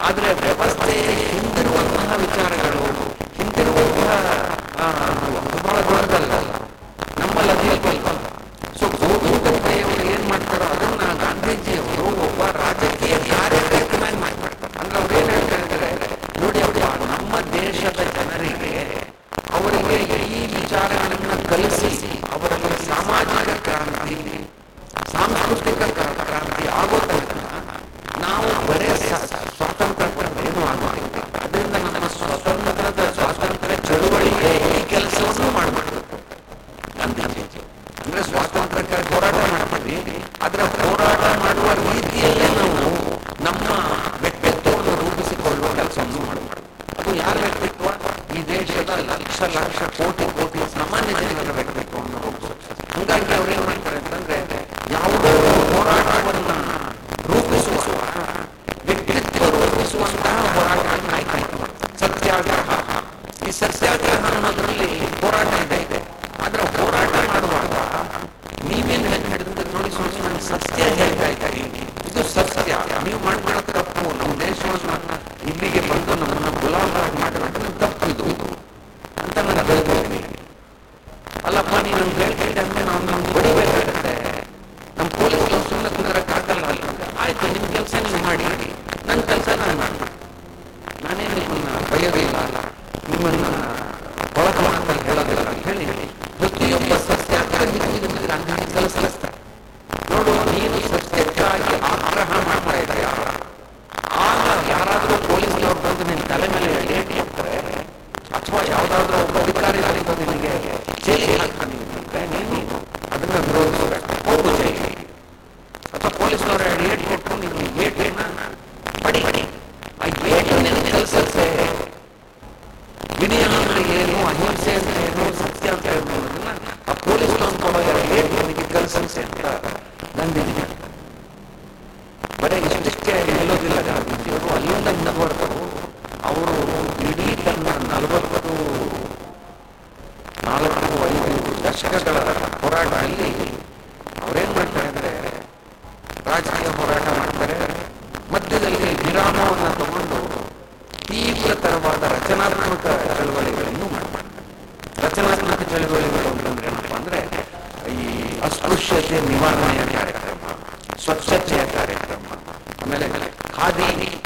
ಆದರೆ ವ್ಯವಸ್ಥೆ ಹಿಂದಿರುವಂತಹ ವಿಚಾರಗಳು ಹಿಂದಿರುವಂತಹ ಆ, ಬಹಳ ದೊಡ್ಡದಲ್ಲ ನಮ್ಮಲ್ಲಿ ಅದಿಲ್ವಲ್ಲ ಸೊ ಗೋವಿಂದಯ್ಯವರು ಏನ್ ಮಾಡ್ತಾರೋ ಅದನ್ನ ಗಾಂಧೀಜಿಯವರು ಒಬ್ಬ ರಾಜಕೀಯ ಕಾರ್ಯಕರ್ತನಾಗಿ ಮಾಡ್ತಾರೆ ಅಂದ್ರೆ ಅವ್ರು ಏನ್ ಹೇಳ್ತಾ ಇದ್ದಾರೆ ನೋಡಿ ಅಪ್ಪ ನಮ್ಮ ದೇಶದ ಜನರಿಗೆ ಅವರಿಗೆ ಈ ವಿಚಾರಗಳನ್ನ ಕಲಿಸಿ ಅವರಲ್ಲಿ ಸಾಮಾಜಿಕ ಕ್ರಾಂತಿ ಸಾಂಸ್ಕೃತಿಕ ಕ್ರಾ- ಕ್ರಾಂತಿ ಆಗೋ ತನಕ ನಾವು ಬರೇ ಸ- ಸ್ವಾತಂತ್ರ್ಯ ಏನು ಆಗೋದಿಲ್ಲ ಅದರಿಂದ ನಮ್ಮ ಸ್ವತಂತ್ರದ ಸ್ವಾತಂತ್ರ್ಯ ಚಳುವಳಿಗೆ ಈ ಕೆಲಸವನ್ನು ಮಾಡಬೇಕು ಗಾಂಧೀಜಿ ಅಂದ್ರೆ ಸ್ವಾತಂತ್ರ್ಯಕ್ಕಾಗಿ ಹೋರಾಟ ಮಾಡ್ತೀವಿ ಅದರ ಹೋರಾಟ ಮಾಡುವ ರೀತಿಯಲ್ಲೇ ನಾವು ನಮ್ಮ ವ್ಯಕ್ತಿತ್ವವನ್ನು ರೂಪಿಸಿಕೊಳ್ಳುವ ಕೆಲಸವನ್ನು ಮಾಡಬೇಕು ಅದು ಯಾರ ವ್ಯಕ್ತಿತ್ವ ಈ ದೇಶದ ಲಕ್ಷ ಲಕ್ಷ ಕೋಟಿ ಕೋಟಿ ಸಾಮಾನ್ಯ ಜನರ ವ್ಯಕ್ತಿತ್ವವನ್ನು ರೂಪಿಸುತ್ತೆ ಹಂಗಾಗಿ ಅವ್ರು ಏನ್ ಮಾಡ್ತಾರೆ ಅಂತಂದ್ರೆ ಯಾವುದೋ ಹೋರಾಟವನ್ನ ರೂಪಿಸುವ ವ್ಯಕ್ತಿತ್ವ ರೂಪಿಸುವಂತಹ ಹೋರಾಟವನ್ನು ಆಯ್ಕೆ ಮಾಡ್ತಾರೆ ಸತ್ಯಾಗ್ರಹ ಈ ಸತ್ಯಾಗ್ರಹ ಅನ್ನೋದ್ರಲ್ಲಿ ಹೋರಾಟ ಇದೆ ಇದೆ ಆದ್ರೆ ಹೋರಾಟ ಮಾಡುವಾಗ ನೀವೇನ್ ಹೆಂಗ್ ಹಿಡಿದ್ರೆ ನೋಡಿ ಸ್ವಲ್ಪ ನಾನು ಸತ್ಯ ಹೇಳ್ತಾ ಇದ್ದೀನಿ ಇದು ಸತ್ಯ ನೀವು ಮಾಡ್ಕೊಳ್ಳೋ ತಪ್ಪು ನಮ್ಮ ದೇಶವನ್ನು ಇಲ್ಲಿಗೆ ಬಂದು ನಮ್ಮನ್ನ ಗುಲಾಮರಾಗಿ ಮಾಡಿರೋದು ತಪ್ಪು ಇದು ಅಂತ ನಾನು ಹೇಳ್ತೀನಿ ಅಲ್ಲಪ್ಪ ನೀನು ನಮ್ಗೆ ಹೇಳ್ತಿದ್ದೆ ಅಂದ್ರೆ ನಾವು ನಮ್ಗೆ ಹೊಡಿಬೇಕಾಗತ್ತೆ ನಮ್ಮ ಪೊಲೀಸ್ ಸುಮ್ಮನೆ ಕುಂದ್ರಕ್ಕಾಗಲ್ಲ ಅಲ್ಲ ಆಯ್ತು ನಿಮ್ಮ ಕೆಲಸ ನೀವು ಮಾಡಿ ನನ್ನ ಕೆಲಸ ನಾನು ಮಾಡ್ತೀನಿ ನಾನೇ ನಿಮ್ಮನ್ನ ಬೈಯೋದಿಲ್ಲ ನಿಮ್ಮನ್ನ ಒಳಗ ಮಾತಲ್ಲಿ ಹೇಳೋದಿಲ್ಲ ಅಂತ ಹೇಳಿ ಪ್ರತಿಯೊಬ್ಬ ಸತ್ಯಾಗ್ರಹಿ ನಿಮಗೆ ಗಾಂಧೀಜಿ ಕಲಿಸ್ತಾರೆ ನೋಡು ನೀನು ಸತ್ಯಕ್ಕಾಗಿ ಆಗ್ರಹ ಮಾಡ್ತಾ ಇದೆಯಾ ಆಗ ಯಾರಾದ್ರೂ ಪೊಲೀಸ್ನವ್ರು ಬಂದು ನಿನ್ನ ತಲೆ ಮೇಲೆ ಏಟಿ ಹಾಕ್ತಾರೆ ಅಥವಾ ಯಾವ್ದಾದ್ರು ಒಬ್ಬ ಅಧಿಕಾರಿ ಬಂದು ನಿನಗೆ ಜೈಲಿಗೆ ಹಾಕ್ತಾನೆ ಅಂದ್ರೆ ನೀನು ಅದನ್ನ ವಿರೋಧಿಸಬೇಕು ಹೋಗು ಜೈಲಿಗೆ ಅಥವಾ ಪೊಲೀಸ್ನವರ ಏಟ್ ಕೊಟ್ಟು ನಿನಗೆ ಏಟೇನ ಪಡಿ ಆ ಏಟು ನಿನಗೆ ಕಲಿಸುತ್ತೆ ವಿನಯ ಅಂದ್ರೆ ಏನು ಅಹಿಂಸೆ ಅಂತ ಏನು ಸತ್ಯ ಅಂತ ಏನು ಅನ್ನೋದನ್ನ ಆ ಪೊಲೀಸ್ ಕೊಡೋ ಏಟ್ ನಿನಗೆ ಕಲಿಸುತ್ತೆ ಅಂತ ಗಾಂಧೀಜಿ ಹೇಳ್ತಾರೆ. ಬರೀ ಇಷ್ಟಕ್ಕೆ ನಿಲ್ಲೋದಿಲ್ಲ ಗಾಂಧೀಜಿಯವರು ಅಲ್ಲಿಂದ ಮುಂದುವರೆದರು ಅವರು ಇಡೀ ತನ್ನ ನಲವತ್ತು ನಾಲ್ಕು ಐದು ದಶಕಗಳ ಹೋರಾಟದಲ್ಲಿ ಅವ್ರೇನ್ ಮಾಡ್ತಾರೆ ಅಂದ್ರೆ ರಾಜಕೀಯ ಹೋರಾಟ ಮಾಡ್ತಾರೆ ಮಧ್ಯದಲ್ಲಿ ವಿರಾಮವನ್ನು ತಗೊಂಡು ತೀವ್ರತರವಾದ ರಚನಾತ್ಮಕ ಚಳವಳಿಗಳನ್ನು ಮಾಡ್ತಾರೆ ರಚನಾತ್ಮಕ ಚಳವಳಿಗಳು ಅಂತಂದ್ರೆ ಏನಪ್ಪಾ ಅಂದ್ರೆ ಈ ಅಸ್ಪೃಶ್ಯತೆ ನಿವಾರಣೆಯ ಕಾರ್ಯಕ್ರಮ ಸ್ವಚ್ಛತೆಯ ಕಾರ್ಯಕ್ರಮ ಆಮೇಲೆ ಖಾದಿ